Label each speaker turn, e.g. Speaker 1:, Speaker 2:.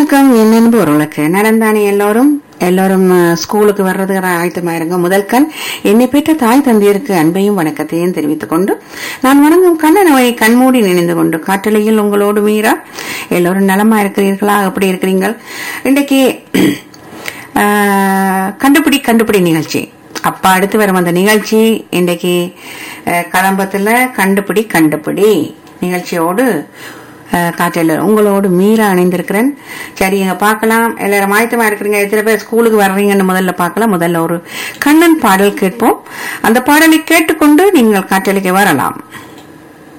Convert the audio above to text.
Speaker 1: வணக்கம் என் நண்பர்களுக்கு நடந்தானே எல்லோரும் எல்லோரும் அஹ், ஸ்கூலுக்கு வர்றதுக்கு ஆயத்தமா இருங்க முதல் கண் என்னை பெற்ற தாய் தந்தையருக்கு அன்பையும் வணக்கத்தையும் தெரிவித்துக் கொண்டு நான் வணங்கும் கண்ணனவை கண்மூடி நினைந்து கொண்டு காற்றலையில் உங்களோடு மீறா எல்லோரும் நலமா இருக்கிறீர்களா எப்படி இருக்கிறீங்கள் இன்றைக்கு அஹ், கண்டுபிடி கண்டுபிடி நிகழ்ச்சி அப்பா அடுத்து வரும் அந்த நிகழ்ச்சி இன்றைக்கு அஹ், கதம்பத்துல கண்டுபிடி கண்டுபிடி நிகழ்ச்சியோடு அஹ், காற்றில் உங்களோடு மீற அணைந்திருக்கிறேன் சரி இங்க பார்க்கலாம் எல்லாரும் ஆயத்தமா இருக்கிறீங்க எத்தனை பேர் ஸ்கூலுக்கு வர்றீங்கன்னு முதல்ல பார்க்கலாம் முதல்ல ஒரு கண்ணன் பாடல் கேட்போம் அந்த பாடலை கேட்டுக்கொண்டு நீங்கள் காற்றலைக்கு வரலாம்